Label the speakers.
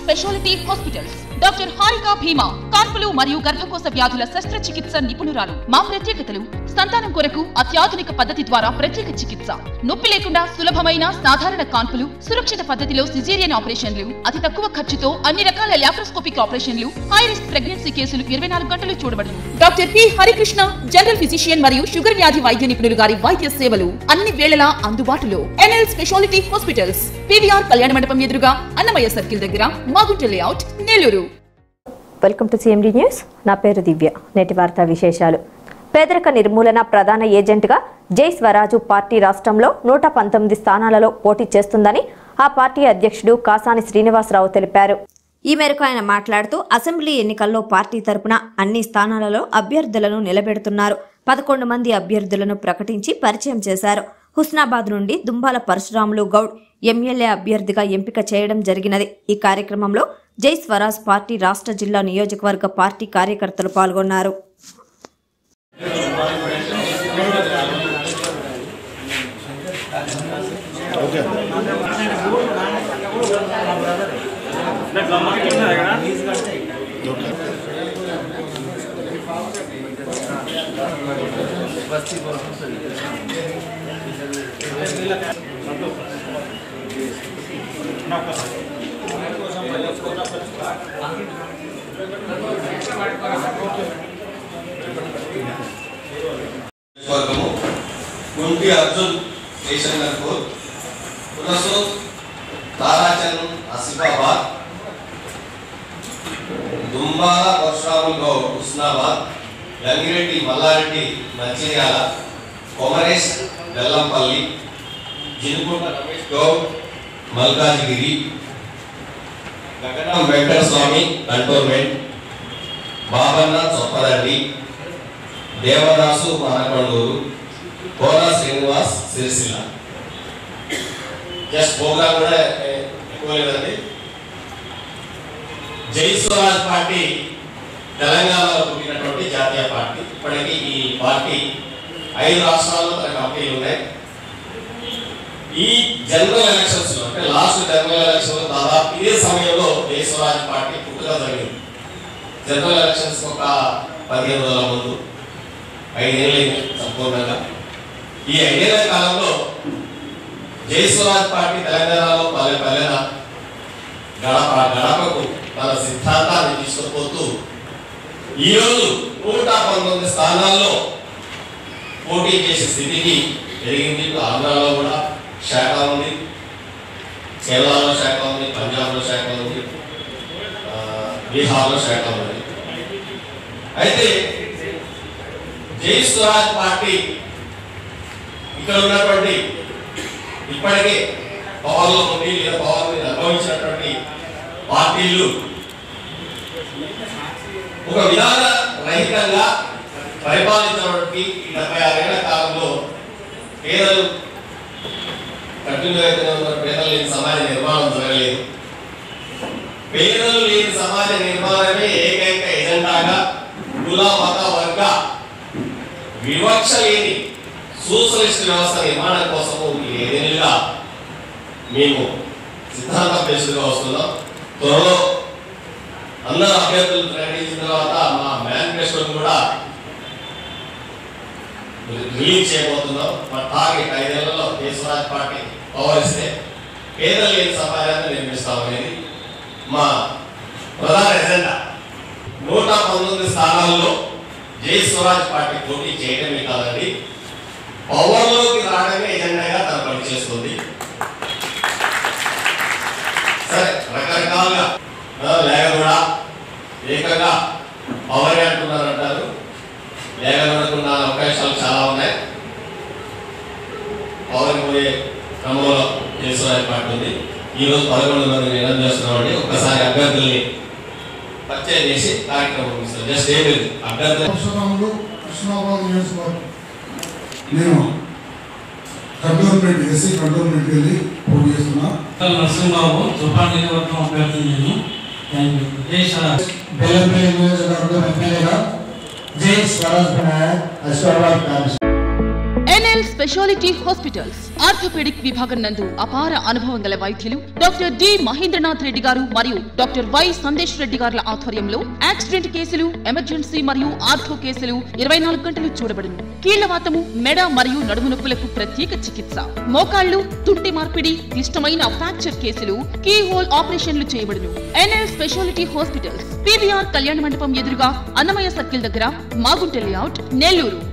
Speaker 1: speciality hospitals doctor Harika Bhima కాన్పులు మరియు గర్భకోశ వ్యాధుల శస్త్రచికిత్స నిపుణురాలు మా ప్రత్యేకతలు సంతానం కొరకు అత్యాధునిక పద్ధతి ద్వారా ప్రత్యేక చికిత్స నొప్పి లేకుండా సులభమైన సాధారణ కాన్పులు సురక్షిత పద్ధతిలో సిజేరియన్ ఆపరేషన్లు అతి తక్కువ ఖర్చుతో అన్ని రకాల లాప్రోస్కోపిక్ ఆపరేషన్లు హై రిస్క్ ప్రెగ్నెన్సీ కేసులు ఇరవై నాలుగు గంటలు చూడబడును doctor P Harikrishna general physician మరియు షుగర్ వ్యాధి వైద్య నిపుణులు గారి వైద్య సేవలు అన్ని వేళలా అందుబాటులో ఎన్ఎల్ స్పెషాలిటీ హాస్పిటల్స్ పివిఆర్ కళ్యాణ మండపం ఎదురుగా అన్నమయ్య సర్కిల్ దగ్గర Magunta layout Nellore
Speaker 2: welcome to CMD news నా పేరు దివ్య నేటి వార్తా విశేషాలు పేదరిక నిర్మూలన ప్రధాన ఏజెంట్గా జై స్వరాజు పార్టీ రాష్ట్రంలో నూట పంతొమ్మిది స్థానాలలో పోటీ చేస్తుందని ఆ పార్టీ అధ్యక్షుడు కాసాని శ్రీనివాసరావు తెలిపారు ఈ మేరకు ఆయన మాట్లాడుతూ అసెంబ్లీ ఎన్నికల్లో పార్టీ తరపున అన్ని స్థానాలలో అభ్యర్థులను నిలబెడుతున్నారు పదకొండు మంది అభ్యర్థులను ప్రకటించి పరిచయం చేశారు హుస్నాబాద్ నుండి దుంబాల పరశురాములు గౌడ్ ఎమ్మెల్యే అభ్యర్థిగా ఎంపిక చేయడం జరిగినది ఈ కార్యక్రమంలో జై స్వరాజ్ పార్టీ రాష్ట్ర జిల్లా నియోజకవర్గ పార్టీ కార్యకర్తలు పాల్గొన్నారు
Speaker 3: వర్గము కుంటి అర్జున్ జయశంకర్పూర్ పునసూర్ తారాచంద్ ఆసిఫాబాద్ దుంబాల పరశురాములు గౌడ్ హుస్నాబాద్ గంగిరెడ్డి మల్లారెడ్డి మంచిర్యాల కొమరేష్ బెల్లంపల్లి జినుకుంట రమేష్ గౌడ్ మల్కాజిగిరి గగనం Venkataswamy cantonment Babanna Choppadandi Devadasu Manakondur Kola Srinivas Sirisilla just programme కూడా ఏ- ఎక్కువ లేదండి జై స్వరాజ్ పార్టీ తెలంగాణలో పుట్టినటువంటి జాతీయ పార్టీ ఇప్పటికీ ఈ పార్టీ ఐదు రాష్ట్రాల్లో తన కంపెనీలు ఉన్నాయి ఈ జనరల్ ఎలక్షన్స్ లో అంటే లాస్ట్ జనరల్ ఎలక్షన్ లో దాదాపు ఇదే సమయంలో జై స్వరాజ్ పార్టీ పుట్టుక జరిగింది జనరల్ ఎలక్షన్స్ ఒక పదిహేను రోజుల ముందు ఐదేళ్ళు సంపూర్ణంగా ఈ ఐదేళ్ల కాలంలో జై స్వరాజ్ పార్టీ తెలంగాణలో పల్లె పల్లెన గడప గడపకు తన సిద్ధాంతాన్ని తీసుకుపోతూ ఈరోజు నూట పంతొమ్మిది స్థానాల్లో పోటీ చేసే స్థితికి పెరిగింది ఇప్పుడు ఆంధ్రాలో కూడా శాఖ ఉంది కేరళలో శాఖ ఉంది పంజాబ్లో శాఖ ఉంది ఆ, బీహార్లో శాఖ ఉంది అయితే జై స్వరాజ్ పార్టీ ఇక్కడ ఉన్నటువంటి ఇప్పటికే పవర్లో ఉండి లేదా పవర్ మీద అనుభవించినటువంటి పార్టీలు ఒక విధాన రహితంగా పరిపాలించినటువంటి ఈ డెబ్బై ఆరేళ్ల కాలంలో పేదలు కంటిన్యూ అయితేనే ఉన్నారు పేదలు లేని సమాజ నిర్మాణం జరగలేదు పేదలు లేని సమాజ నిర్మాణమే ఏకైక ఎజెండాగా కుల మత వర్గ వివక్ష లేని సోషలిస్ట్ వ్యవస్థ నిర్మాణం కోసము ఈ ఏదేళ్ళుగా మేము సిద్ధాంతం బేస్డ్గా వస్తున్నాం త్వరలో అందరు అభ్యర్థులు ప్రకటించిన తర్వాత మా మేనిఫెస్టోని కూడా రిలీజ్ చేయబోతున్నాం మా టార్గెట్ ఐదేళ్లలో దేశరాజ్ పార్టీ పవర్ ఇస్తే పేదలు లేని సమాజాన్ని నిర్మిస్తామనేది మా ప్రధాన ఎజెండా నూట పంతొమ్మిది స్థానాల్లో జై స్వరాజ్ పార్టీ పోటీ చేయడమే కాదండి పవర్లోకి రావడమే ఎజెండాగా తన పనిచేస్తుంది సరే రకరకాలుగా ఆ, లేగగూడ ఏకంగా పవర్ అంటున్నారు అంటారు లేగగూడకున్న అవకాశాలు చాలా ఉన్నాయి పవర్ పోయే క్రమంలో చేస్తున్న పార్టీ ఉంది ఈ రోజు పదకొండు మంది నిర్ణయం చేస్తున్నామండి ఒక్కసారి అభ్యర్థుల్ని పరిచయం చేసి కార్యక్రమం ముగిస్తాం జస్ట్ ఏం లేదు అభ్యర్థులు
Speaker 4: పరశురాములు కృష్ణాబాద్ నియోజకవర్గం నేను కంటోన్మెంట్ ఎస్సీ కంటోన్మెంట్కి వెళ్ళి పోటీ చేస్తున్నా
Speaker 5: నరసింహబాబు తుఫాన్ నియోజకవర్గం అభ్యర్థి నేను థ్యాంక్ యూ జై సార్
Speaker 4: బెల్లంపల్లి నియోజకవర్గం ఎమ్మెల్యేగా జై స్వరాజ్ వినాయక్ అశ్వరాజ్ Congress
Speaker 1: NL speciality hospitals orthopaedic విభాగం నందు అపార అనుభవం గల వైద్యులు డాక్టర్ డి మహేంద్రనాథ్ రెడ్డి గారు మరియు డాక్టర్ వై సందేశ్ రెడ్డి గారుల ఆధ్వర్యంలో యాక్సిడెంట్ కేసులు ఎమర్జెన్సీ మరియు ఆర్థో కేసులు ఇరవై నాలుగు గంటలు చూడబడును కీళ్లవాతము మెడ మరియు నడుము నొప్పులకు ప్రత్యేక చికిత్స మోకాళ్లు తుంటి మార్పిడి క్లిష్టమైన ఫ్రాక్చర్ కేసులు కీ హోల్ ఆపరేషన్లు చేయబడును ఎన్ఎల్ స్పెషాలిటీ హాస్పిటల్స్ పీవీఆర్ కళ్యాణ మండపం ఎదురుగా అన్నమయ్య సర్కిల్ దగ్గర మాగుంట లేఅవుట్ నెల్లూరు